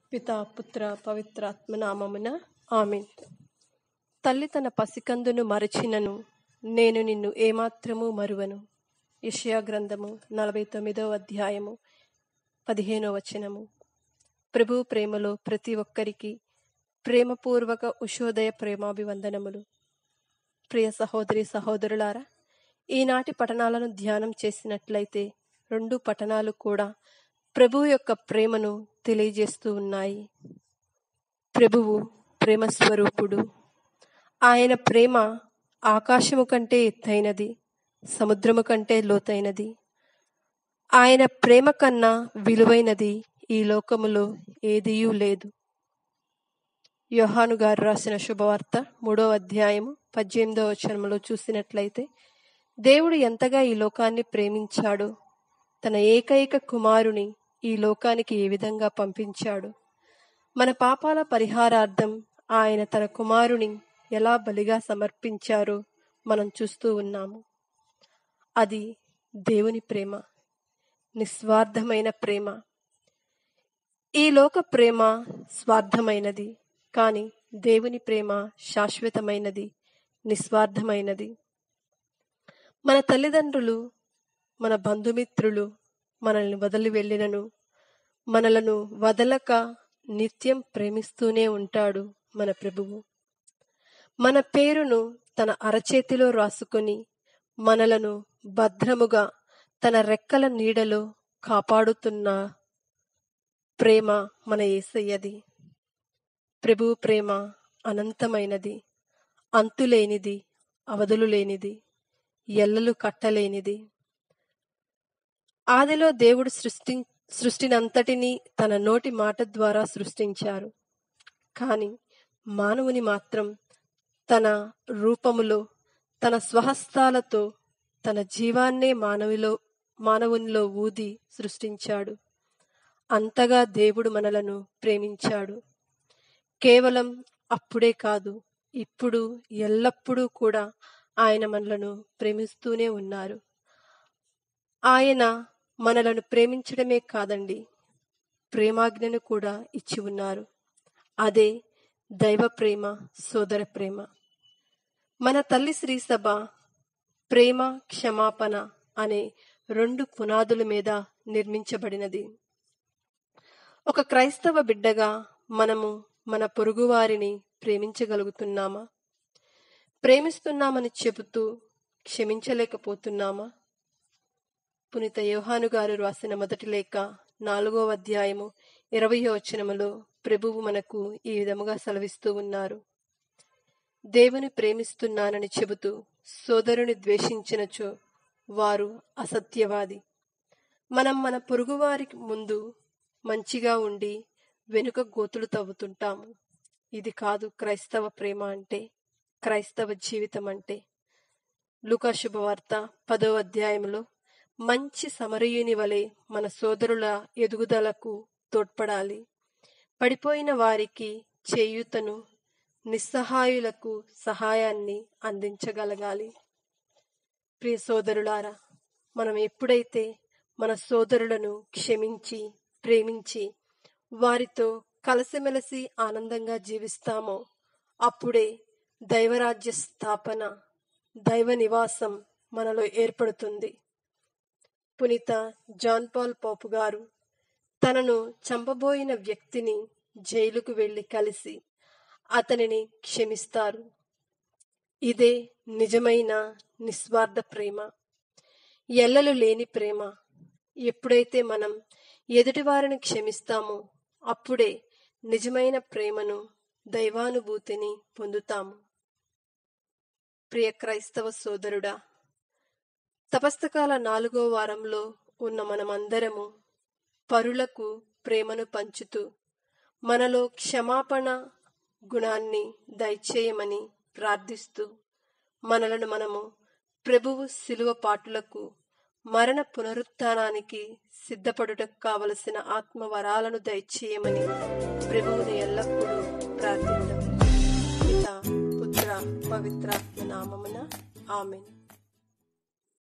పిత పుత్ర పవిత్రాత్మ నామమున ఆమెన్ తల్లి తన పసికందును మరచినను నేను నిన్ను ఏమాత్రము మరువను యెషయా గ్రంథము నలభై తొమ్మిదవ అధ్యాయము పదిహేనో వచనము ప్రభు ప్రేమలో ప్రతి ఒక్కరికి ప్రేమపూర్వక ఉషోదయ ప్రేమాభివందనములు ప్రియ సహోదరి సహోదరులారా ఈనాటి పఠనాలను ధ్యానం చేసినట్లయితే రెండు పఠనాలు కూడా ప్రభు యొక్క ప్రేమను తెలియజేస్తూ ఉన్నాయి ప్రభువు ప్రేమ స్వరూపుడు ఆయన ప్రేమ ఆకాశము కంటే ఎత్తైనది సముద్రము కంటే లోతైనది ఆయన ప్రేమ కన్నా విలువైనది ఈ లోకములో ఏదియూ లేదు యోహాను గారు రాసిన శుభవార్త మూడవ అధ్యాయము పద్దెనిమిదవ వచనములో చూసినట్లయితే దేవుడు ఎంతగా ఈ లోకాన్ని ప్రేమించాడో తన ఏకైక కుమారుని ఈ లోకానికి ఏ విధంగా పంపించాడు మన పాపాల పరిహారార్థం ఆయన తన కుమారుని ఎలా బలిగా సమర్పించారో మనం చూస్తూ ఉన్నాము అది దేవుని ప్రేమ నిస్వార్థమైన ప్రేమ ఈ లోక ప్రేమ స్వార్థమైనది కానీ దేవుని ప్రేమ శాశ్వతమైనది నిస్వార్థమైనది మన తల్లిదండ్రులు మన బంధుమిత్రులు మనల్ని వదిలి వెళ్ళినను మనలను వదలక నిత్యం ప్రేమిస్తూనే ఉంటాడు మన ప్రభువు మన పేరును తన అరచేతిలో రాసుకొని మనలను భద్రముగా తన రెక్కల నీడలో కాపాడుతున్న ప్రేమ మన ఏసయ్యది ప్రభు ప్రేమ అనంతమైనది అంతులేనిది అవధులు లేనిది ఎల్లలు కట్టలేనిది ఆదిలో దేవుడు సృష్టి సృష్టినంతటినీ తన నోటి మాట ద్వారా సృష్టించారు కానీ మానవుని మాత్రం తన రూపములో తన స్వహస్తాలతో తన జీవాన్నే మానవిలో మానవునిలో ఊది సృష్టించాడు అంతగా దేవుడు మనలను ప్రేమించాడు కేవలం అప్పుడే కాదు ఇప్పుడు ఎల్లప్పుడూ కూడా ఆయన మనలను ప్రేమిస్తూనే ఉన్నారు ఆయన మనలను ప్రేమించడమే కాదండి ప్రేమాజ్ఞను కూడా ఇచ్చి ఉన్నారు అదే దైవ ప్రేమ సోదర ప్రేమ మన తల్లి శ్రీ సభ ప్రేమ క్షమాపణ అనే రెండు పునాదుల మీద నిర్మించబడినది ఒక క్రైస్తవ బిడ్డగా మనము మన పొరుగువారిని ప్రేమించగలుగుతున్నామా ప్రేమిస్తున్నామని చెబుతూ క్షమించలేకపోతున్నామా పునిత యోహాను గారు రాసిన మొదటి లేఖ నాలుగో అధ్యాయము ఇరవయో వచనములో ప్రభువు మనకు ఈ విధముగా సెలవిస్తూ ఉన్నారు దేవుని ప్రేమిస్తున్నానని చెబుతూ సోదరుని ద్వేషించినచో వారు అసత్యవాది మనం మన పొరుగువారికి ముందు మంచిగా ఉండి వెనుక గోతులు తవ్వుతుంటాము ఇది కాదు క్రైస్తవ ప్రేమ అంటే క్రైస్తవ జీవితం అంటే లుకా శుభవార్త పదో అధ్యాయంలో మంచి సమరయుని వలె మన సోదరుల ఎదుగుదలకు తోడ్పడాలి పడిపోయిన వారికి చేయూతను నిస్సహాయులకు సహాయాన్ని అందించగలగాలి ప్రియ సోదరులారా మనం ఎప్పుడైతే మన సోదరులను క్షమించి ప్రేమించి వారితో కలసిమెలసి ఆనందంగా జీవిస్తామో అప్పుడే దైవరాజ్య స్థాపన దైవ నివాసం మనలో ఏర్పడుతుంది పునీత జాన్ పాల్ పోపు గారు తనను చంపబోయిన వ్యక్తిని జైలుకు వెళ్లి కలిసి అతనిని క్షమిస్తారు ఇదే నిజమైన నిస్వార్థ ప్రేమ ఎల్లలు లేని ప్రేమ ఎప్పుడైతే మనం ఎదుటివారిని క్షమిస్తామో అప్పుడే నిజమైన ప్రేమను దైవానుభూతిని పొందుతాము ప్రియ క్రైస్తవ సోదరుడా తపస్తకాల నాలుగో వారంలో ఉన్న మనమందరము పరులకు ప్రేమను పంచుతూ మనలో క్షమాపణ గుణాన్ని దయచేయమని ప్రార్థిస్తూ మనలను మనము ప్రభువు శిలువ పాటులకు మరణ పునరుత్నానికి సిద్ధపడుటకు కావలసిన ఆత్మవరాలను దయచేయమని ప్రభువుని ఎల్లప్పుడూ ప్రార్థిద్దాం పిత పుత్ర పవిత్రాత్మ నామమున ఆమెన్